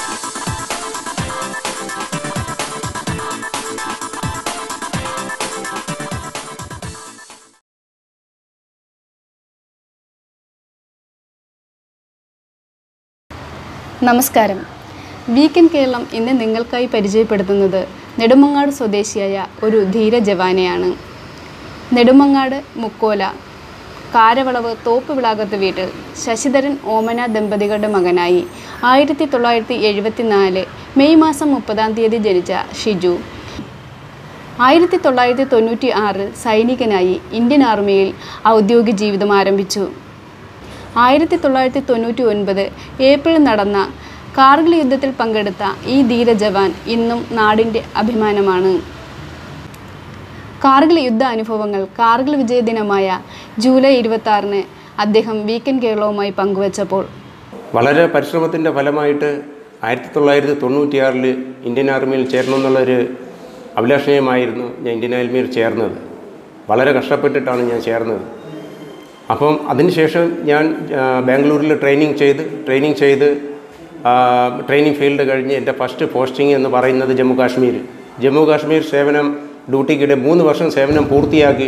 നമസ്കാരം വീക്കെൻഡ് കേരളം ഇന്ന് നിങ്ങൾക്കായി പരിചയപ്പെടുത്തുന്നത് നെടുമങ്ങാട് സ്വദേശിയായ ഒരു ധീര ജവാനെയാണ് നെടുമങ്ങാട് മുക്കോല കാരവളവ് തോപ്പ് വിളാകത്ത് വീട്ടിൽ ശശിധരൻ ഓമന ദമ്പതികളുടെ മകനായി ആയിരത്തി തൊള്ളായിരത്തി എഴുപത്തി നാല് മെയ് മാസം മുപ്പതാം തീയതി ജനിച്ച ഷിജു ആയിരത്തി തൊള്ളായിരത്തി തൊണ്ണൂറ്റി ആറിൽ സൈനികനായി ഇന്ത്യൻ ആർമിയിൽ ഔദ്യോഗിക ജീവിതം ആരംഭിച്ചു ആയിരത്തി തൊള്ളായിരത്തി തൊണ്ണൂറ്റി ഒൻപത് ഏപ്രിൽ നടന്ന കാർഗിൽ യുദ്ധത്തിൽ പങ്കെടുത്ത ഈ ധീര ജവാൻ ഇന്നും നാടിൻ്റെ അഭിമാനമാണ് കാർഗിൽ യുദ്ധ അനുഭവങ്ങൾ കാർഗിൽ വിജയദിനമായ ജൂലൈ ഇരുപത്തി ആറിന് അദ്ദേഹം വീക്കെൻഡ് കേരളവുമായി പങ്കുവച്ചപ്പോൾ വളരെ പരിശ്രമത്തിൻ്റെ ഫലമായിട്ട് ആയിരത്തി തൊള്ളായിരത്തി തൊണ്ണൂറ്റിയാറിൽ ഇന്ത്യൻ ആർമിയിൽ ചേരണമെന്നുള്ളൊരു അഭിലാഷയമായിരുന്നു ഞാൻ ഇന്ത്യൻ ആർമിയിൽ ചേർന്നത് വളരെ കഷ്ടപ്പെട്ടിട്ടാണ് ഞാൻ ചേർന്നത് അപ്പം അതിനുശേഷം ഞാൻ ആ, ബാംഗ്ലൂരിൽ ട്രെയിനിങ് ചെയ്ത് ട്രെയിനിങ് ചെയ്ത് ആ, ട്രെയിനിങ് ഫീൽഡ് കഴിഞ്ഞ് എൻ്റെ ഫസ്റ്റ് പോസ്റ്റിംഗ് എന്ന് പറയുന്നത് ജമ്മു കാശ്മീർ ജമ്മു കാശ്മീർ സേവനം ഡ്യൂട്ടിക്കിടെ മൂന്ന് വർഷം സേവനം പൂർത്തിയാക്കി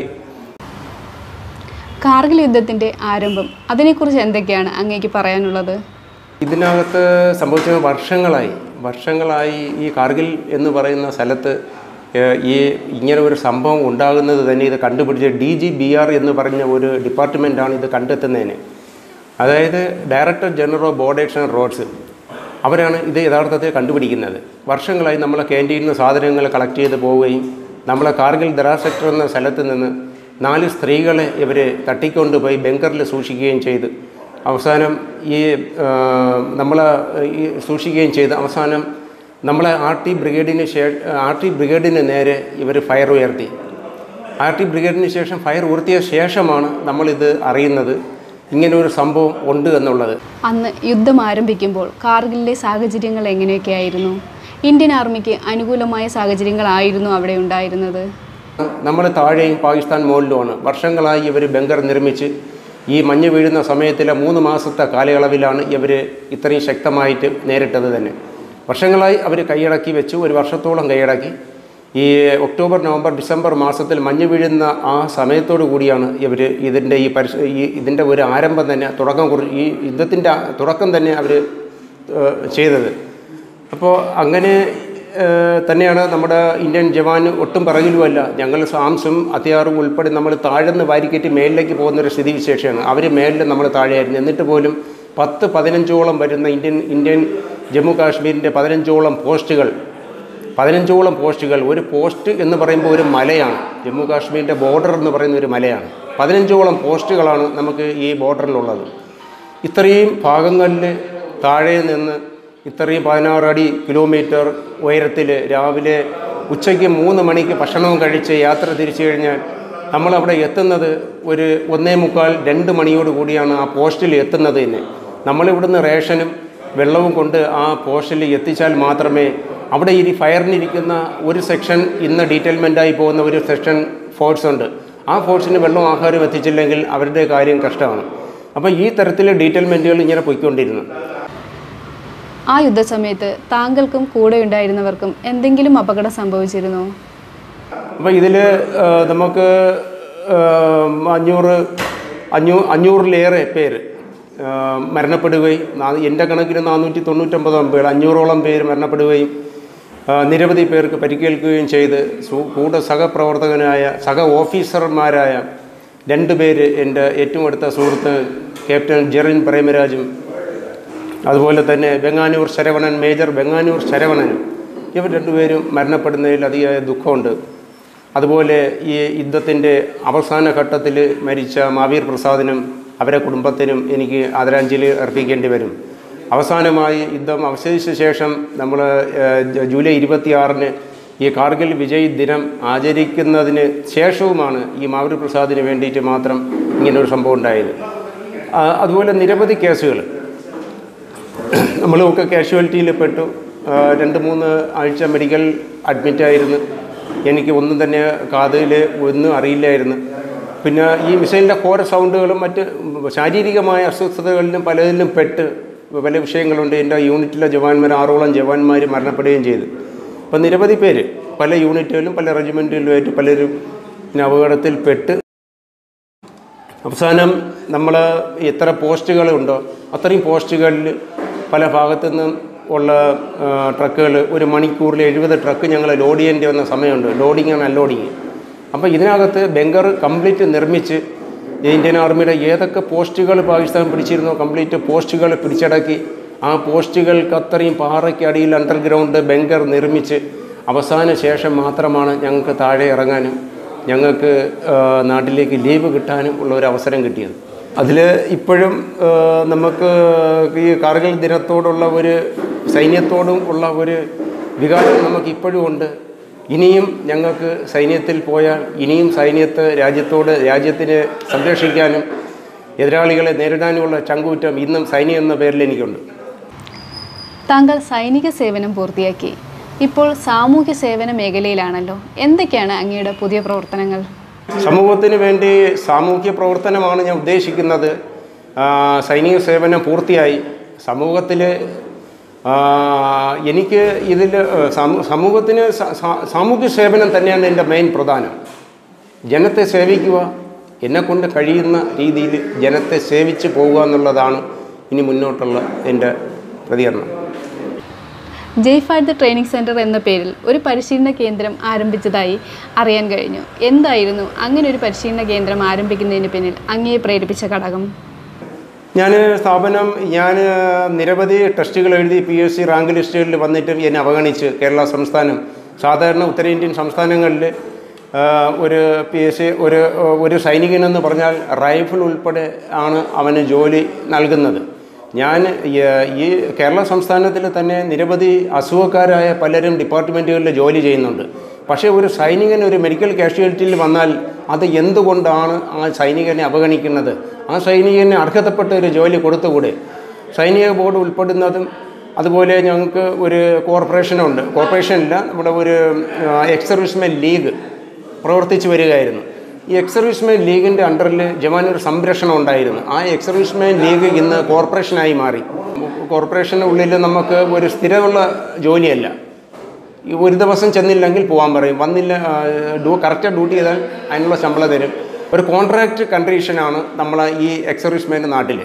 കാർഗിൽ യുദ്ധത്തിൻ്റെ ആരംഭം അതിനെക്കുറിച്ച് എന്തൊക്കെയാണ് അങ്ങേക്ക് പറയാനുള്ളത് ഇതിനകത്ത് സംഭവിച്ചത് വർഷങ്ങളായി വർഷങ്ങളായി ഈ കാർഗിൽ എന്ന് പറയുന്ന സ്ഥലത്ത് ഏഹ്, ഈ ഇങ്ങനെ ഒരു സംഭവം ഉണ്ടാകുന്നത് തന്നെ ഇത് കണ്ടുപിടിച്ച ഡി ജി ബി ആർ എന്ന് പറഞ്ഞ ഒരു ഡിപ്പാർട്ട്മെൻറ്റാണ് ഇത് കണ്ടെത്തുന്നതിന് അതായത് director general of border roads അവരാണ് ഇത് യഥാർത്ഥത്തിൽ കണ്ടുപിടിക്കുന്നത് വർഷങ്ങളായി നമ്മളെ ക്യാൻറ്റീനിൽ നിന്ന് സാധനങ്ങൾ കളക്ട് ചെയ്ത് പോവുകയും നമ്മളെ കാർഗിൽ ദറാ സെക്ടർ എന്ന സ്ഥലത്ത് നിന്ന് നാല് സ്ത്രീകളെ ഇവർ തട്ടിക്കൊണ്ടുപോയി ബങ്കറിൽ സൂക്ഷിക്കുകയും ചെയ്ത് അവസാനം ഈ നമ്മൾ ഈ സൂക്ഷിക്കുകയും ചെയ്ത് അവസാനം നമ്മളെ ആർ ടി ബ്രിഗേഡിന് ശേ ആർ ടി ബ്രിഗേഡിന് നേരെ ഇവർ ഫയർ ഉയർത്തി ആർ ടി ബ്രിഗേഡിന് ശേഷം ഫയർ ഉയർത്തിയ ശേഷമാണ് നമ്മളിത് അറിയുന്നത് ഇങ്ങനെ ഒരു സംഭവം ഉണ്ട് എന്നുള്ളത് അന്ന് യുദ്ധം ആരംഭിക്കുമ്പോൾ കാർഗിലിലെ സാഹചര്യങ്ങൾ എങ്ങനെയൊക്കെയായിരുന്നു ഇന്ത്യൻ ആർമിക്ക് അനുകൂലമായ സാഹചര്യങ്ങളായിരുന്നു അവിടെ ഉണ്ടായിരുന്നത് നമ്മൾ താഴെയും പാകിസ്ഥാൻ മുകളിലുമാണ് വർഷങ്ങളായി ഇവർ ബങ്കർ നിർമ്മിച്ച് ഈ മഞ്ഞ് വീഴുന്ന സമയത്തിലെ മൂന്ന് മാസത്തെ കാലയളവിലാണ് ഇവർ ഇത്രയും ശക്തമായിട്ട് നേരിട്ടത് തന്നെ വർഷങ്ങളായി അവർ കൈയടക്കി വെച്ചു ഒരു വർഷത്തോളം കൈയടക്കി ഈ ഒക്ടോബർ നവംബർ ഡിസംബർ മാസത്തിൽ മഞ്ഞ് വീഴുന്ന ആ സമയത്തോടു കൂടിയാണ് ഇവർ ഇതിൻ്റെ ഈ പരിശ ഈ ഇതിൻ്റെ ഒരു ആരംഭം തന്നെ തുടക്കം കുറി ഈ യുദ്ധത്തിൻ്റെ തുടക്കം തന്നെ അവർ ചെയ്തത് അപ്പോൾ അങ്ങനെ ഏഹ്, തന്നെയാണ് നമ്മുടെ ഇന്ത്യൻ ജവാൻ ഒട്ടും പിറകിലുമല്ല ഞങ്ങൾ സാംസും അത്യാറും ഉൾപ്പെടെ നമ്മൾ താഴ്ന്ന് വാരിക്കറ്റി മേലിലേക്ക് പോകുന്ന ഒരു സ്ഥിതിവിശേഷമാണ് അവർ മേലിൽ നമ്മൾ താഴെയായിരുന്നു എന്നിട്ട് പോലും പത്ത് പതിനഞ്ചോളം വരുന്ന ഇന്ത്യൻ ഇന്ത്യൻ ജമ്മു കാശ്മീരിൻ്റെ പതിനഞ്ചോളം പോസ്റ്റുകൾ പതിനഞ്ചോളം പോസ്റ്റുകൾ ഒരു പോസ്റ്റ് എന്ന് പറയുമ്പോൾ ഒരു മലയാണ് ജമ്മു കാശ്മീരിൻ്റെ ബോർഡർ എന്ന് പറയുന്ന ഒരു മലയാണ് പതിനഞ്ചോളം പോസ്റ്റുകളാണ് നമുക്ക് ഈ ബോർഡറിലുള്ളത് ഇത്രയും ഭാഗങ്ങളിൽ താഴെ നിന്ന് ഇത്രയും പതിനാറ് അടി കിലോമീറ്റർ ഉയരത്തിൽ രാവിലെ ഉച്ചയ്ക്ക് മൂന്ന് മണിക്ക് ഭക്ഷണവും കഴിച്ച് യാത്ര തിരിച്ചു കഴിഞ്ഞാൽ നമ്മളവിടെ എത്തുന്നത് ഒരു ഒന്നേ മുക്കാൽ രണ്ട് മണിയോട് കൂടിയാണ് ആ പോസ്റ്റിൽ എത്തുന്നത് തന്നെ നമ്മളിവിടുന്ന് റേഷനും വെള്ളവും കൊണ്ട് ആ പോസ്റ്റിൽ എത്തിച്ചാൽ മാത്രമേ അവിടെ ഈ ഫയറിനിരിക്കുന്ന ഒരു സെക്ഷൻ ഇന്ന് ഡീറ്റെയിൽമെൻറ്റായി പോകുന്ന ഒരു സെക്ഷൻ ഫോഴ്സ് ഉണ്ട് ആ ഫോഴ്സിന് വെള്ളവും ആഹാരവും എത്തിച്ചില്ലെങ്കിൽ അവരുടെ കാര്യം കഷ്ടമാണ് അപ്പോൾ ഈ തരത്തിൽ ഡീറ്റെയിൽമെൻറ്റുകൾ ഇങ്ങനെ പോയിക്കൊണ്ടിരുന്നു ആ യുദ്ധസമയത്ത് താങ്കൾക്കും കൂടെ ഉണ്ടായിരുന്നവർക്കും എന്തെങ്കിലും അപകടം സംഭവിച്ചിരുന്നോ അപ്പോൾ ഇതിൽ നമുക്ക് ആ, അഞ്ഞൂറ് അഞ്ഞൂ അഞ്ഞൂറിലേറെ പേര് ആ, മരണപ്പെടുകയും നാ- എൻ്റെ കണക്കിന് നാനൂറ്റി തൊണ്ണൂറ്റൊമ്പതോളം പേർ അഞ്ഞൂറോളം പേര് മരണപ്പെടുകയും ആ, നിരവധി പേർക്ക് പരിക്കേൽക്കുകയും ചെയ്ത് സു- കൂടെ സഹപ്രവർത്തകനായ സഹ ഓഫീസർമാരായ രണ്ട് പേര് എൻ്റെ ഏറ്റവും അടുത്ത സുഹൃത്ത് ക്യാപ്റ്റൻ ജെറിൻ പ്രേമരാജും അതുപോലെ തന്നെ ബെങ്ങാനൂർ ശരവണൻ മേജർ ബെങ്ങാനൂർ ശരവണനും ഇവർ രണ്ടുപേരും മരണപ്പെടുന്നതിൽ അതിയായ ദുഃഖമുണ്ട് അതുപോലെ ഈ യുദ്ധത്തിൻ്റെ അവസാന ഘട്ടത്തിൽ മരിച്ച മാവീർ പ്രസാദിനും അവരെ കുടുംബത്തിനും എനിക്ക് ആദരാഞ്ജലി അർപ്പിക്കേണ്ടി വരും അവസാനമായി യുദ്ധം അവശേഷിച്ച ശേഷം നമ്മൾ ജൂലൈ ഇരുപത്തിയാറിന് ഈ കാർഗിൽ വിജയ് ദിനം ആചരിക്കുന്നതിന് ശേഷവുമാണ് ഈ മാവൂർ പ്രസാദിന് വേണ്ടിയിട്ട് മാത്രം ഇങ്ങനൊരു സംഭവം ഉണ്ടായത് ആ, അതുപോലെ നിരവധി കേസുകൾ നമ്മളൊക്കെ കാഷ്വാലിറ്റിയിൽ പെട്ടു ആ, രണ്ട് മൂന്ന് ആഴ്ച മെഡിക്കൽ അഡ്മിറ്റായിരുന്നു എനിക്ക് ഒന്നും തന്നെ കാതിൽ ഒന്നും അറിയില്ലായിരുന്നു പിന്നെ ഈ മിസൈലിൻ്റെ ഘോര സൗണ്ടുകളും മറ്റ് ശാരീരികമായ അസ്വസ്ഥതകളിലും പലതിലും പെട്ട് പല വിഷയങ്ങളുണ്ട് എൻ്റെ യൂണിറ്റിലെ ജവാന്മാർ ആറോളം ജവാന്മാർ മരണപ്പെടുകയും ചെയ്തു അപ്പം നിരവധി പേര് പല യൂണിറ്റുകളിലും പല റെജിമെൻറ്റുകളിലുമായിട്ട് പലരും ഇങ്ങനെ അപകടത്തിൽപ്പെട്ട് അവസാനം നമ്മൾ എത്ര പോസ്റ്റുകളുണ്ടോ അത്രയും പോസ്റ്റുകളിൽ പല ഭാഗത്തു നിന്നും ഉള്ള ട്രക്കുകൾ ഒരു മണിക്കൂറിൽ എഴുപത് ട്രക്ക് ഞങ്ങൾ ലോഡ് ചെയ്യേണ്ടി വന്ന സമയമുണ്ട് ലോഡിങ് ആണ് അൺലോഡിങ് അപ്പോൾ ഇതിനകത്ത് ബംഗർ കംപ്ലീറ്റ് നിർമ്മിച്ച് ഇന്ത്യൻ ആർമിയുടെ ഏതൊക്കെ പോസ്റ്റുകൾ പാകിസ്ഥാൻ പിടിച്ചിരുന്നോ കംപ്ലീറ്റ് പോസ്റ്റുകൾ പിടിച്ചടക്കി ആ പോസ്റ്റുകൾക്ക് അത്രയും പാറയ്ക്കടിയിൽ അണ്ടർഗ്രൗണ്ട് ബംഗർ നിർമ്മിച്ച് അവസാന ശേഷം മാത്രമാണ് ഞങ്ങൾക്ക് താഴെ ഇറങ്ങാനും ഞങ്ങൾക്ക് ആ, നാട്ടിലേക്ക് ലീവ് കിട്ടാനും ഉള്ള ഒരു അവസരം കിട്ടിയത് അതിൽ ഇപ്പോഴും ആ, നമുക്ക് ഈ കാർഗിൽ ദിനത്തോടുള്ള ഒരു സൈന്യത്തോടും ഉള്ള ഒരു വികാരം നമുക്ക് ഇപ്പോഴും ഉണ്ട് ഇനിയും ഞങ്ങൾക്ക് സൈന്യത്തിൽ പോയാൽ ഇനിയും സൈന്യത്തെ രാജ്യത്തോട് രാജ്യത്തിനെ സംരക്ഷിക്കാനും എതിരാളികളെ നേരിടാനുമുള്ള ചങ്കൂറ്റം ഇന്നും സൈന്യം എന്ന പേരിൽ എനിക്കുണ്ട് താങ്കൾ സൈനിക സേവനം പൂർത്തിയാക്കി ഇപ്പോൾ സാമൂഹ്യ സേവന മേഖലയിലാണല്ലോ എന്തൊക്കെയാണ് അങ്ങയുടെ പുതിയ പ്രവർത്തനങ്ങൾ സമൂഹത്തിന് വേണ്ടി സാമൂഹ്യ പ്രവർത്തനമാണ് ഞാൻ ഉദ്ദേശിക്കുന്നത് ആ, സൈനിക സേവനം പൂർത്തിയായി സമൂഹത്തിൽ എനിക്ക് ഇതിൽ സമൂഹത്തിന് സ- സ- സാമൂഹ്യ സേവനം തന്നെയാണ് എൻ്റെ മെയിൻ പ്രധാനം ജനത്തെ സേവിക്കുക എന്നെക്കൊണ്ട് കഴിയുന്ന രീതിയിൽ ജനത്തെ സേവിച്ച് പോകുക എന്നുള്ളതാണ് ഇനി മുന്നോട്ടുള്ള എൻ്റെ പ്രതികരണം ജയ്ഫാഡ് ട്രെയിനിങ് സെൻറ്റർ എന്ന പേരിൽ ഒരു പരിശീലന കേന്ദ്രം ആരംഭിച്ചതായി അറിയാൻ കഴിഞ്ഞു എന്തായിരുന്നു അങ്ങനെ ഒരു പരിശീലന കേന്ദ്രം ആരംഭിക്കുന്നതിന് പിന്നിൽ അങ്ങയെ പ്രേരിപ്പിച്ച ഘടകം ഞാൻ സ്ഥാപനം ഞാൻ നിരവധി ടെസ്റ്റുകൾ എഴുതി പി എസ് സി റാങ്ക് ലിസ്റ്റുകളിൽ വന്നിട്ടും എന്നെ അവഗണിച്ച് കേരള സംസ്ഥാനം സാധാരണ ഉത്തരേന്ത്യൻ സംസ്ഥാനങ്ങളിൽ ആ, ഒരു പി എസ് സി ഒരു ഒരു സൈനികനെന്ന് പറഞ്ഞാൽ റൈഫിൾ ഉൾപ്പെടെ ആണ് അവന് ജോലി നൽകുന്നത് ഞാൻ ഈ- ഈ കേരള സംസ്ഥാനത്തിൽ തന്നെ നിരവധി അസുഖക്കാരായ പലരും ഡിപ്പാർട്ട്മെൻറ്റുകളിൽ ജോലി ചെയ്യുന്നുണ്ട് പക്ഷേ ഒരു സൈനികൻ ഒരു മെഡിക്കൽ കാഷ്വാലിറ്റിയിൽ വന്നാൽ അത് എന്തുകൊണ്ടാണ് ആ സൈനികനെ അവഗണിക്കുന്നത് ആ സൈനികന് അർഹതപ്പെട്ട ഒരു ജോലി കൊടുത്തുകൂടെ സൈനിക ബോർഡ് ഉൾപ്പെടുന്നതും അതുപോലെ ഞങ്ങൾക്ക് ഒരു കോർപ്പറേഷനുണ്ട് കോർപ്പറേഷനില്ല നമ്മുടെ ഒരു എക്സ് സർവീസ്മെൻ ലീഗ് പ്രവർത്തിച്ചു വരികയായിരുന്നു ഈ എക്സ് സർവീസ്മെൻ ലീഗിൻ്റെ അണ്ടറിൽ ജവാനൊരു സംരക്ഷണം ഉണ്ടായിരുന്നു ആ എക്സ് സർവീസ്മെൻ ലീഗ് ഇന്ന് കോർപ്പറേഷനായി മാറി കോർപ്പറേഷൻ്റെ ഉള്ളിൽ നമുക്ക് ഒരു സ്ഥിരമുള്ള ജോലിയല്ല ഈ ഒരു ദിവസം ചെന്നില്ലെങ്കിൽ പോകാൻ പറയും വന്നില്ല ആ, ഡ്യൂ കറക്റ്റ് ഡ്യൂട്ടി ചെയ്താൽ അതിനുള്ള ശമ്പളം തരും ഒരു കോൺട്രാക്റ്റ് കണ്ടീഷനാണ് നമ്മളെ ഈ എക്സ് സർവീസ്മാൻ്റെ നാട്ടിൽ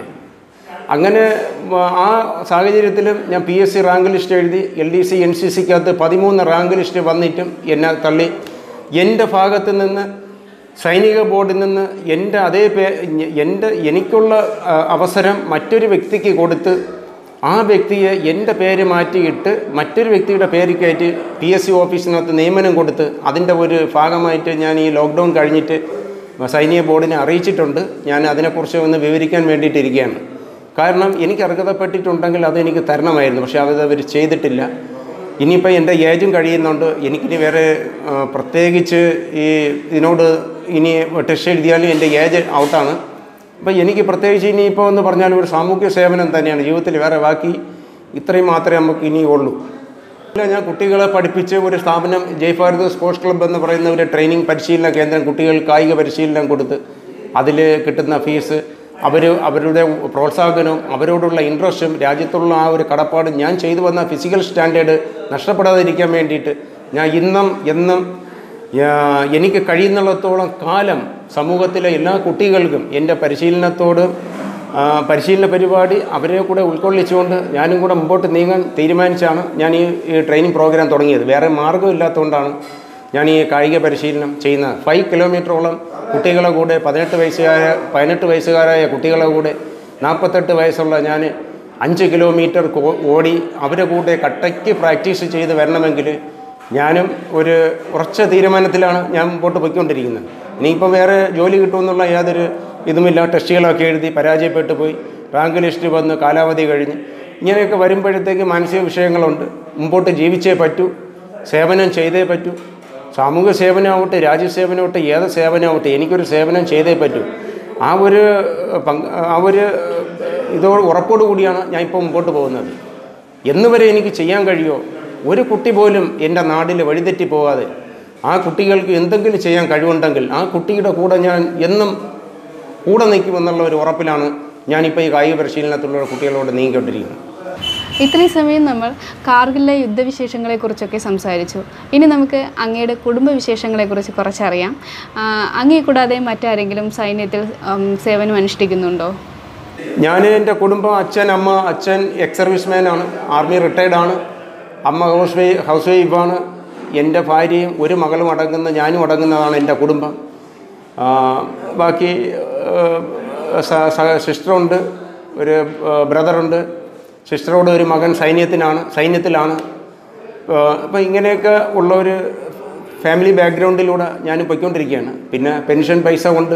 അങ്ങനെ വ- ആ സാഹചര്യത്തിലും ഞാൻ P S C rank list എഴുതി L D C N C സിക്കകത്ത് പതിമൂന്ന് റാങ്ക് ലിസ്റ്റ് വന്നിട്ടും എന്നെ തള്ളി എൻ്റെ ഭാഗത്ത് നിന്ന് സൈനിക ബോർഡിൽ നിന്ന് എൻ്റെ അതേ പേ എൻ്റെ എനിക്കുള്ള ആ, അവസരം മറ്റൊരു വ്യക്തിക്ക് കൊടുത്ത് ആ വ്യക്തിയെ എൻ്റെ പേര് മാറ്റിയിട്ട് മറ്റൊരു വ്യക്തിയുടെ പേര് കയറ്റി പി എസ് സി ഓഫീസിനകത്ത് നിയമനം കൊടുത്ത് അതിൻ്റെ ഒരു ഭാഗമായിട്ട് ഞാൻ ഈ ലോക്ക്ഡൗൺ കഴിഞ്ഞിട്ട് സൈനിക ബോർഡിനെ അറിയിച്ചിട്ടുണ്ട് ഞാൻ അതിനെക്കുറിച്ച് ഒന്ന് വിവരിക്കാൻ വേണ്ടിയിട്ടിരിക്കുകയാണ് കാരണം എനിക്ക് അർഹതപ്പെട്ടിട്ടുണ്ടെങ്കിൽ അതെനിക്ക് തരണമായിരുന്നു പക്ഷേ അത് അവർ ചെയ്തിട്ടില്ല ഇനിയിപ്പോൾ എൻ്റെ ഏജും കഴിയുന്നുണ്ട് എനിക്കിനി വേറെ ആ, പ്രത്യേകിച്ച് ഈ ഇതിനോട് ഇനി ടെസ്റ്റ് എഴുതിയാലും എൻ്റെ ഏജ് ഔട്ടാണ് അപ്പോൾ എനിക്ക് പ്രത്യേകിച്ച് ഇനിയിപ്പോൾ എന്ന് പറഞ്ഞാൽ ഒരു സാമൂഹ്യ സേവനം തന്നെയാണ് ജീവിതത്തിൽ വേറെ ബാക്കി ഇത്രയും മാത്രമേ നമുക്ക് ഇനി ഉള്ളൂ ഇല്ല, ഞാൻ കുട്ടികളെ പഠിപ്പിച്ച് ഒരു സ്ഥാപനം ജയ് ഭാരത് സ്പോർട്സ് ക്ലബ്ബ് എന്ന് പറയുന്ന ഒരു ട്രെയിനിങ് പരിശീലന കേന്ദ്രം കുട്ടികൾ കായിക പരിശീലനം കൊടുത്ത് അതിൽ കിട്ടുന്ന ഫീസ് അവർ അവരുടെ പ്രോത്സാഹനവും അവരോടുള്ള ഇൻട്രസ്റ്റും രാജ്യത്തുള്ള ആ ഒരു കടപ്പാടും ഞാൻ ചെയ്തു വന്ന ഫിസിക്കൽ സ്റ്റാൻഡേർഡ് നഷ്ടപ്പെടാതിരിക്കാൻ വേണ്ടിയിട്ട് ഞാൻ ഇന്നും എന്നും യാ- എനിക്ക് കഴിയുന്നിടത്തോളം കാലം സമൂഹത്തിലെ എല്ലാ കുട്ടികൾക്കും എൻ്റെ പരിശീലനത്തോട് ആ, പരിശീലന പരിപാടി അവരെ കൂടെ ഉൾക്കൊള്ളിച്ചുകൊണ്ട് ഞാനും കൂടെ മുമ്പോട്ട് നീങ്ങാൻ തീരുമാനിച്ചാണ് ഞാൻ ഈ ഈ ട്രെയിനിങ് പ്രോഗ്രാം തുടങ്ങിയത് വേറെ മാർഗ്ഗമില്ലാത്തതുകൊണ്ടാണ് ഞാൻ ഈ കായിക പരിശീലനം ചെയ്യുന്നത് ഫൈവ് കിലോമീറ്ററോളം കുട്ടികളെ കൂടെ പതിനെട്ട് വയസ്സുകാര പതിനെട്ട് വയസ്സുകാരായ കുട്ടികളെ കൂടെ നാൽപ്പത്തെട്ട് വയസ്സുള്ള ഞാൻ അഞ്ച് കിലോമീറ്റർ കോ- ഓടി അവരെ കൂടെ കട്ടയ്ക്ക് പ്രാക്ടീസ് ചെയ്ത് വരണമെങ്കിൽ ഞാനും ഒരു ഉറച്ച തീരുമാനത്തിലാണ് ഞാൻ മുമ്പോട്ട് പോയിക്കൊണ്ടിരിക്കുന്നത് ഇനിയിപ്പോൾ വേറെ ജോലി കിട്ടുമെന്നുള്ള യാതൊരു ഇതുമില്ല ടെസ്റ്റുകളൊക്കെ എഴുതി പരാജയപ്പെട്ടു പോയി റാങ്ക് ലിസ്റ്റ് വന്ന് കാലാവധി കഴിഞ്ഞ് ഇങ്ങനെയൊക്കെ വരുമ്പോഴത്തേക്ക് മാനസിക വിഷയങ്ങളുണ്ട് മുമ്പോട്ട് ജീവിച്ചേ പറ്റൂ സേവനം ചെയ്തേ പറ്റൂ സാമൂഹ്യ സേവനമാവട്ടെ രാജ്യസേവനമാവട്ടെ ഏത് സേവനമാവട്ടെ എനിക്കൊരു സേവനം ചെയ്തേ പറ്റൂ ആ ഒരു പങ്ക് ആ ഒരു ഇതോട് ഉറപ്പോടു കൂടിയാണ് ഞാൻ ഇപ്പോൾ മുമ്പോട്ട് പോകുന്നത് എന്ന് വരെ എനിക്ക് ചെയ്യാൻ കഴിയുമോ ഒരു കുട്ടി പോലും എൻ്റെ നാട്ടിൽ വഴിതെറ്റി പോകാതെ ആ കുട്ടികൾക്ക് എന്തെങ്കിലും ചെയ്യാൻ കഴിവുണ്ടെങ്കിൽ ആ കുട്ടിയുടെ കൂടെ ഞാൻ എന്നും കൂടെ നിൽക്കുമെന്നുള്ള ഒരു ഉറപ്പിലാണ് ഞാനിപ്പോൾ ഈ കായിക പരിശീലനത്തിലുള്ള കുട്ടികളോട് നീങ്ങിക്കൊണ്ടിരിക്കുന്നത് ഇത്രയും സമയം നമ്മൾ കാർഗിലെ യുദ്ധവിശേഷങ്ങളെക്കുറിച്ചൊക്കെ സംസാരിച്ചു ഇനി നമുക്ക് അങ്ങയുടെ കുടുംബവിശേഷങ്ങളെക്കുറിച്ച് കുറച്ചറിയാം ആ, അങ്ങയെ കൂടാതെ മറ്റാരെങ്കിലും സൈന്യത്തിൽ ഉം, സേവനം അനുഷ്ഠിക്കുന്നുണ്ടോ ഞാൻ എൻ്റെ കുടുംബം അച്ഛൻ അമ്മ അച്ഛൻ എക്സ് സർവീസ്മാനാണ് ആർമി റിട്ടയർഡ് ആണ് അമ്മ ഹൗസ് വൈ ഹൗസ് വൈഫാണ് എൻ്റെ ഭാര്യയും ഒരു മകളും അടങ്ങുന്ന ഞാനും അടങ്ങുന്നതാണ് എൻ്റെ കുടുംബം ആ, ബാക്കി സിസ്റ്ററുണ്ട് ഒരു ബ്രദറുണ്ട് സിസ്റ്ററോട് ഒരു മകൻ സൈന്യത്തിനാണ് സൈന്യത്തിലാണ് അപ്പോൾ ഇങ്ങനെയൊക്കെ ഉള്ള ഒരു ഫാമിലി ബാക്ക്ഗ്രൗണ്ടിലൂടെ ഞാൻ പൊയ്ക്കൊണ്ടിരിക്കുകയാണ് പിന്നെ പെൻഷൻ പൈസ കൊണ്ട്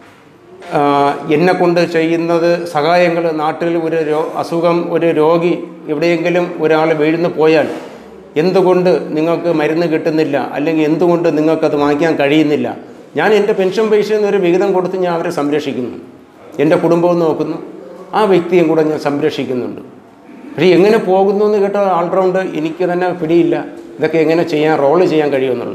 എന്നെ കൊണ്ട് ചെയ്യുന്നത് സഹായങ്ങൾ നാട്ടിൽ ഒരു രോ അസുഖം ഒരു രോഗി എവിടെയെങ്കിലും ഒരാൾ വീഴുന്നു പോയാൽ എന്തുകൊണ്ട് നിങ്ങൾക്ക് മരുന്ന് കിട്ടുന്നില്ല അല്ലെങ്കിൽ എന്തുകൊണ്ട് നിങ്ങൾക്കത് വാങ്ങിക്കാൻ കഴിയുന്നില്ല ഞാൻ എൻ്റെ പെൻഷൻ പൈസയിൽ നിന്ന് ഒരു വിഹിതം കൊടുത്ത് ഞാൻ അവരെ സംരക്ഷിക്കുന്നു എൻ്റെ കുടുംബവും നോക്കുന്നു ആ വ്യക്തിയും കൂടെ ഞാൻ സംരക്ഷിക്കുന്നുണ്ട് പക്ഷേ എങ്ങനെ പോകുന്നു എന്ന് കേട്ട ആൾറൗണ്ട് എനിക്ക് തന്നെ പിടിയില്ല ഇതൊക്കെ എങ്ങനെ ചെയ്യാൻ റോള് ചെയ്യാൻ കഴിയുമെന്നുള്ള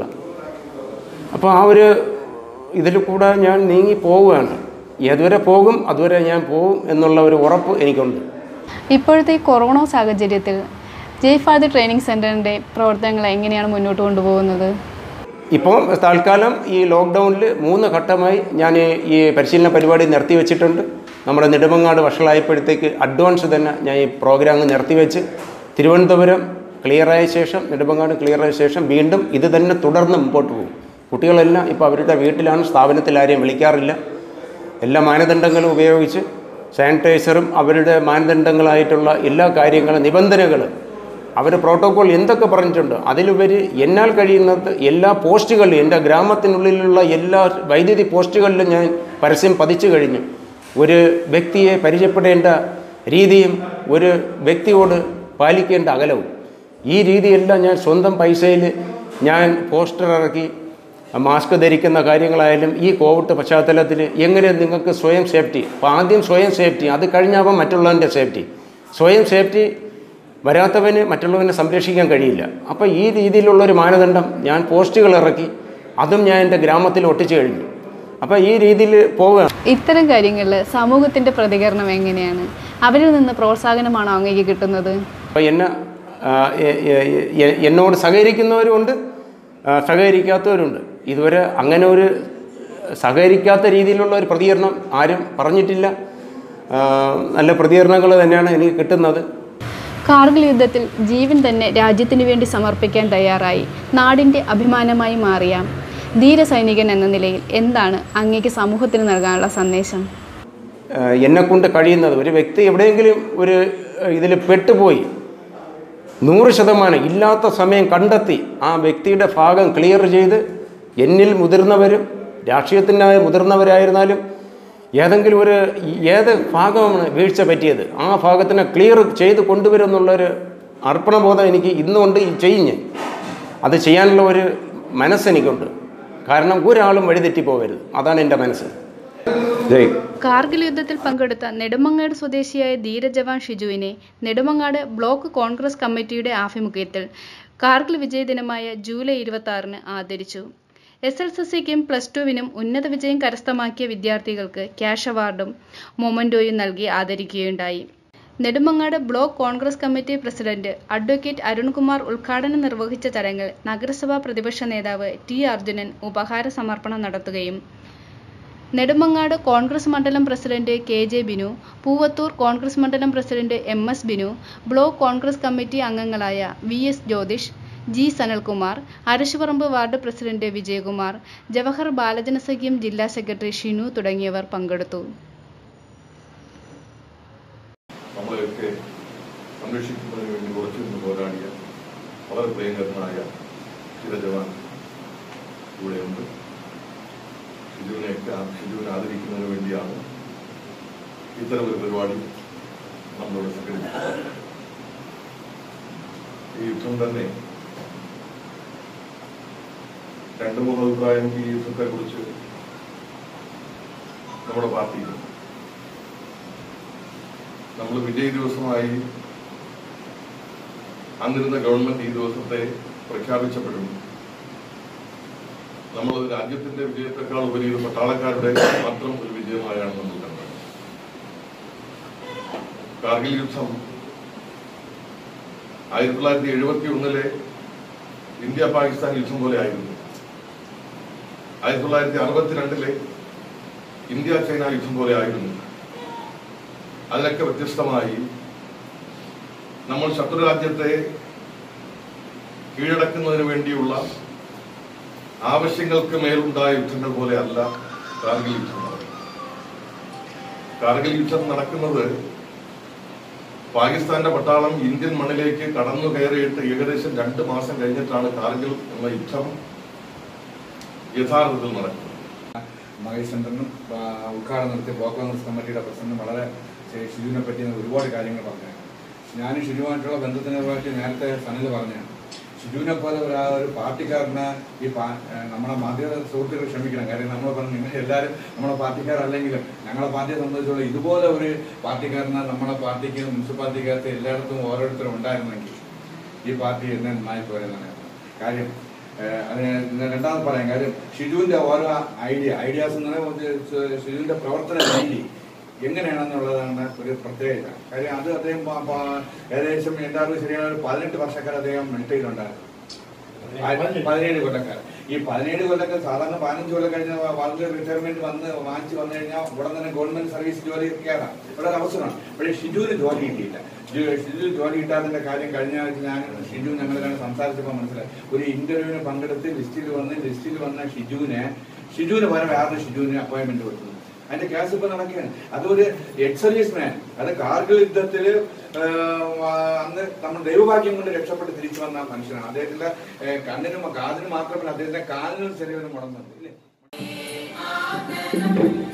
അപ്പോൾ ആ ഒരു ഇതിൽ കൂടെ ഞാൻ നീങ്ങി പോവുകയാണ് ഏതുവരെ പോകും അതുവരെ ഞാൻ പോകും എന്നുള്ള ഒരു ഉറപ്പ് എനിക്കുണ്ട് ഇപ്പോഴത്തെ ഈ കൊറോണ സാഹചര്യത്തിൽ ജയ്ഫാദ് ട്രെയിനിങ് സെൻറ്ററിൻ്റെ പ്രവർത്തനങ്ങൾ എങ്ങനെയാണ് മുന്നോട്ട് കൊണ്ടുപോകുന്നത് ഇപ്പോൾ തൽക്കാലം ഈ ലോക്ക്ഡൗണിൽ മൂന്ന് ഘട്ടമായി ഞാൻ ഈ പരിശീലന പരിപാടി നിർത്തിവെച്ചിട്ടുണ്ട് നമ്മുടെ നെടുമങ്ങാട് വഷളായപ്പോഴത്തേക്ക് അഡ്വാൻസ് തന്നെ ഞാൻ ഈ പ്രോഗ്രാം നിർത്തിവെച്ച് തിരുവനന്തപുരം ക്ലിയറായ ശേഷം നെടുമങ്ങാട് ക്ലിയറായ ശേഷം വീണ്ടും ഇത് തന്നെ തുടർന്ന് മുമ്പോട്ട് പോകും കുട്ടികളെല്ലാം ഇപ്പോൾ അവരുടെ വീട്ടിലാണ് സ്ഥാപനത്തിൽ ആരെയും വിളിക്കാറില്ല എല്ലാ മാനദണ്ഡങ്ങളും ഉപയോഗിച്ച് സാനിറ്റൈസറും അവരുടെ മാനദണ്ഡങ്ങളായിട്ടുള്ള എല്ലാ കാര്യങ്ങളും നിബന്ധനകൾ അവർ പ്രോട്ടോകോൾ എന്തൊക്കെ പറഞ്ഞിട്ടുണ്ട് അതിലുപരി എന്നാൽ കഴിയുന്നത് എല്ലാ പോസ്റ്റുകളിലും എൻ്റെ ഗ്രാമത്തിനുള്ളിലുള്ള എല്ലാ വൈദ്യുതി പോസ്റ്റുകളിലും ഞാൻ പരസ്യം പതിച്ചു കഴിഞ്ഞു ഒരു വ്യക്തിയെ പരിചയപ്പെടേണ്ട രീതിയും ഒരു വ്യക്തിയോട് പാലിക്കേണ്ട അകലവും ഈ രീതിയെല്ലാം ഞാൻ സ്വന്തം പൈസയിൽ ഞാൻ പോസ്റ്റർ ഇറക്കി മാസ്ക് ധരിക്കുന്ന കാര്യങ്ങളായാലും ഈ കോവിഡ് പശ്ചാത്തലത്തിൽ എങ്ങനെ നിങ്ങൾക്ക് സ്വയം സേഫ്റ്റി അപ്പോൾ ആദ്യം സ്വയം സേഫ്റ്റി അത് കഴിഞ്ഞാൽ മറ്റുള്ളവൻ്റെ സേഫ്റ്റി സ്വയം സേഫ്റ്റി വരാത്തവന് മറ്റുള്ളവനെ സംരക്ഷിക്കാൻ കഴിയില്ല അപ്പോൾ ഈ രീതിയിലുള്ളൊരു മാനദണ്ഡം ഞാൻ പോസ്റ്റുകൾ ഇറക്കി അതും ഞാൻ എൻ്റെ ഗ്രാമത്തിൽ ഒട്ടിച്ചു കഴിഞ്ഞു അപ്പോൾ ഈ രീതിയിൽ പോവുകയാണ് ഇത്തരം കാര്യങ്ങളിൽ സമൂഹത്തിൻ്റെ പ്രതികരണം എങ്ങനെയാണ് അവരിൽ നിന്ന് പ്രോത്സാഹനമാണോ അങ്ങേക്ക് കിട്ടുന്നത് അപ്പോൾ എന്നെ ആ, എ- എ- എ- എന്നോട് സഹകരിക്കുന്നവരുമുണ്ട് ആ, സഹകരിക്കാത്തവരുണ്ട് ഇതുവരെ അങ്ങനെ ഒരു സഹകരിക്കാത്ത രീതിയിലുള്ള ഒരു പ്രതികരണം ആരും പറഞ്ഞിട്ടില്ല ആ, നല്ല പ്രതികരണങ്ങൾ തന്നെയാണ് എനിക്ക് കിട്ടുന്നത് കാർഗിൽ യുദ്ധത്തിൽ ജീവൻ തന്നെ രാജ്യത്തിനു വേണ്ടി സമർപ്പിക്കാൻ തയ്യാറായി നാടിൻ്റെ അഭിമാനമായി മാറിയ ധീര സൈനികൻ എന്ന നിലയിൽ എന്താണ് അങ്ങേക്ക് സമൂഹത്തിന് നൽകാനുള്ള സന്ദേശം എന്നെ കൊണ്ട് കഴിയുന്നത് ഒരു വ്യക്തി എവിടെയെങ്കിലും ഒരു ഇതിൽ പെട്ടുപോയി നൂറ് ശതമാനം ഇല്ലാത്ത സമയം കണ്ടെത്തി ആ വ്യക്തിയുടെ ഭാഗം ക്ലിയർ ചെയ്ത് എന്നിൽ മുതിർന്നവരും രാഷ്ട്രീയത്തിനായ മുതിർന്നവരായിരുന്നാലും ഏതെങ്കിലും ഒരു ഏത് ഭാഗമാണ് വീഴ്ച പറ്റിയത് ആ ഭാഗത്തിനെ ക്ലിയർ ചെയ്ത് കൊണ്ടുവരും എന്നുള്ളൊരു അർപ്പണബോധം എനിക്ക് ഇന്നുകൊണ്ട് ചെയ്യും ഞാൻ അത് ചെയ്യാനുള്ള ഒരു മനസ്സെനിക്കുണ്ട് കാരണം ഒരാളും വഴിതെറ്റി പോകരുത് അതാണ് എൻ്റെ മനസ്സ് ജയ് കാർഗിൽ യുദ്ധത്തിൽ പങ്കെടുത്ത നെടുമങ്ങാട് സ്വദേശിയായ ധീരജവാൻ ഷിജുവിനെ നെടുമങ്ങാട് ബ്ലോക്ക് കോൺഗ്രസ് കമ്മിറ്റിയുടെ ആഭിമുഖ്യത്തിൽ കാർഗിൽ വിജയദിനമായ ജൂലൈ ഇരുപത്തി ആറിന് ആദരിച്ചു എസ് എൽ എസ് സിക്കും പ്ലസ് ടുവിനും ഉന്നത വിജയം കരസ്ഥമാക്കിയ വിദ്യാർത്ഥികൾക്ക് ക്യാഷ് അവാർഡും മൊമൻറ്റോയും നൽകി ആദരിക്കുകയുണ്ടായി Nedumangad block Congress committee president advocate Arunkumar ഉദ്ഘാടനം നിർവഹിച്ച ചടങ്ങിൽ നഗരസഭാ പ്രതിപക്ഷ നേതാവ് ടി അർജുനൻ ഉപഹാര സമർപ്പണം നടത്തുകയും നെടുമങ്ങാട് കോൺഗ്രസ് മണ്ഡലം president K J Binu Poovathur Congress മണ്ഡലം president M S Binu block Congress committee അംഗങ്ങളായ V S Jyothish G Sanalkumar Arasuparambu ward president Vijayakumar Jawahar Balajanasakhyam ജില്ലാ സെക്രട്ടറി ഷിനു തുടങ്ങിയവർ പങ്കെടുത്തു നമ്മളെയൊക്കെ സംരക്ഷിക്കുന്നതിന് വേണ്ടി ഉറച്ചു നിന്ന് പോരാടിയ വളരെ പ്രിയങ്കരനായ ചിരജവാൻ ഇവിടെയുണ്ട് ഷിജുവിനെയൊക്കെ ആ- ഷിജുവിനെ ആദരിക്കുന്നതിന് വേണ്ടിയാണ് ഇത്തരം ഒരു പരിപാടി നമ്മളിവിടെ സംഘടിപ്പിച്ചത് ഈ യുദ്ധം തന്നെ രണ്ട് മൂന്ന് അഭിപ്രായം ഈ യുദ്ധത്തെ കുറിച്ച് നമ്മുടെ പാർട്ടിയിൽ നമ്മൾ വിജയ ദിവസമായി അന്നിരുന്ന ഗവൺമെന്റ് ഈ ദിവസത്തെ പ്രഖ്യാപിച്ചപ്പോഴും നമ്മൾ രാജ്യത്തിന്റെ വിജയത്തെക്കാൾ ഉപരി ഇത് പട്ടാളക്കാരുടെ മാത്രം ഒരു വിജയമായാണ് നമ്മൾ കണ്ടത് കാർഗിൽ യുദ്ധം ആയിരത്തി തൊള്ളായിരത്തി എഴുപത്തി ഒന്നിലെ ഇന്ത്യ പാകിസ്ഥാൻ യുദ്ധം പോലെ ആയിരുന്നു ആയിരത്തി തൊള്ളായിരത്തി അറുപത്തിരണ്ടിലെ ഇന്ത്യ ചൈന യുദ്ധം പോലെ ആയിരുന്നു അതിനൊക്കെ വ്യത്യസ്തമായി നമ്മൾ ശത്രുരാജ്യത്തെ കീഴടക്കുന്നതിന് വേണ്ടിയുള്ള ആവശ്യങ്ങൾക്ക് മേലുണ്ടായ യുദ്ധങ്ങൾ പോലെ അല്ല കാർഗിൽ യുദ്ധം നടക്കുന്നത് കാർഗിൽ യുദ്ധം നടക്കുന്നത് പാകിസ്ഥാന്റെ പട്ടാളം ഇന്ത്യൻ മണ്ണിലേക്ക് കടന്നു കയറിയിട്ട് ഏകദേശം രണ്ട് മാസം കഴിഞ്ഞിട്ടാണ് കാർഗിൽ എന്ന യുദ്ധം യഥാർത്ഥത്തിൽ നടക്കുന്നത് മഹേഷ് ചന്ദ്രനും ആ, ഉദ്ഘാടനം നടത്തിയ ബ്ലോക്ക് കോൺഗ്രസ് കമ്മിറ്റിയുടെ പ്രസിഡന്റ് വളരെ ശരി- ഷിജുവിനെ പറ്റി ഒരുപാട് കാര്യങ്ങൾ പറഞ്ഞു ഞാൻ ഷിജുവായിട്ടുള്ള ബന്ധത്തിനെ പറ്റി നേരത്തെ സനൽ പറഞ്ഞാണ് ഷിജുവിനെ പോലെ ഒരു ആ ഒരു പാർട്ടിക്കാരന് ഈ പാ- ഏ, നമ്മുടെ മാധ്യമ സുഹൃത്തുക്കൾ ക്ഷമിക്കണം കാര്യം നമ്മൾ പറഞ്ഞു നിങ്ങൾ എല്ലാവരും നമ്മുടെ പാർട്ടിക്കാരല്ലെങ്കിലും ഞങ്ങളെ പാർട്ടിയെ സംബന്ധിച്ചുള്ള ഇതുപോലെ ഒരു പാർട്ടിക്കാരന് നമ്മുടെ പാർട്ടിക്ക് മുനിസിപ്പാലിറ്റിക്കകത്ത് എല്ലായിടത്തും ഓരോരുത്തരും ഉണ്ടായിരുന്നെങ്കിൽ ഈ പാർട്ടി എന്നെ നന്നായി പോരെന്നാണ് കാര്യം ഏഹ്, അതിന് ഞാൻ രണ്ടാമത് പറയാം കാര്യം ഷിജുവിന്റെ ഓരോ ഐഡിയ ഐഡിയാസ് എന്ന് പറയുമ്പോൾ ഷിജുവിന്റെ പ്രവർത്തന രീതി എങ്ങനെയാണെന്നുള്ളതാണ് ഒരു പ്രത്യേകത കാര്യം അത് അദ്ദേഹം പ- പ- ഏകദേശം എൻ്റെ അറിവ് ശരിയാണ് ഒരു പതിനെട്ട് വർഷക്കാർ അദ്ദേഹം മിലിറ്ററിയിലുണ്ടായിരുന്നു ആയിരത്തി പതിനേഴ് കൊല്ലക്കാർ ഈ പതിനേഴ് കൊല്ലക്കാർ സാധാരണ പതിനഞ്ച് കൊല്ലം കഴിഞ്ഞ വളരെ റിട്ടയർമെന്റ് വന്ന് വാങ്ങിച്ച് വന്നു കഴിഞ്ഞാൽ ഉടൻ തന്നെ ഗവൺമെന്റ് സർവീസ് ജോലി കയറാം ഇവിടെ ഒരു അവസരമാണ് പക്ഷേ ഷിജുവിന് ജോലി കിട്ടിയില്ല ജു- ഷിജു ജോലി കിട്ടാത്തതിന്റെ കാര്യം കഴിഞ്ഞ ആഴ്ച ഞാൻ ഷിജു ഞങ്ങളിലാണ് സംസാരിച്ചപ്പോൾ മനസ്സിലായി ഒരു ഇന്റർവ്യൂവിന് പങ്കെടുത്ത് ലിസ്റ്റിൽ വന്ന് ലിസ്റ്റിൽ വന്ന ഷിജുവിനെ ഷിജുവിന് പകരം വേറെ ഷിജുവിന് അപ്പോയിന്റ്മെന്റ് കൊടുത്തു അതിന്റെ കേസ് ഇപ്പൊ നടക്കുകയാണ് അതൊരു എക്സ് സർവീസ് മാൻ അത് കാർഗിൽ യുദ്ധത്തില് ഏഹ്, ആ, അന്ന് നമ്മൾ ദൈവഭാഗ്യം കൊണ്ട് രക്ഷപ്പെട്ട് തിരിച്ചു വന്ന മനുഷ്യനാണ് അദ്ദേഹത്തിന്റെ ഏഹ്, കണ്ണിനും കാതിനും മാത്രമല്ല അദ്ദേഹത്തിന്റെ കാലിനും ശരീരം മുടങ്ങുന്നുണ്ട് ഇല്ലേ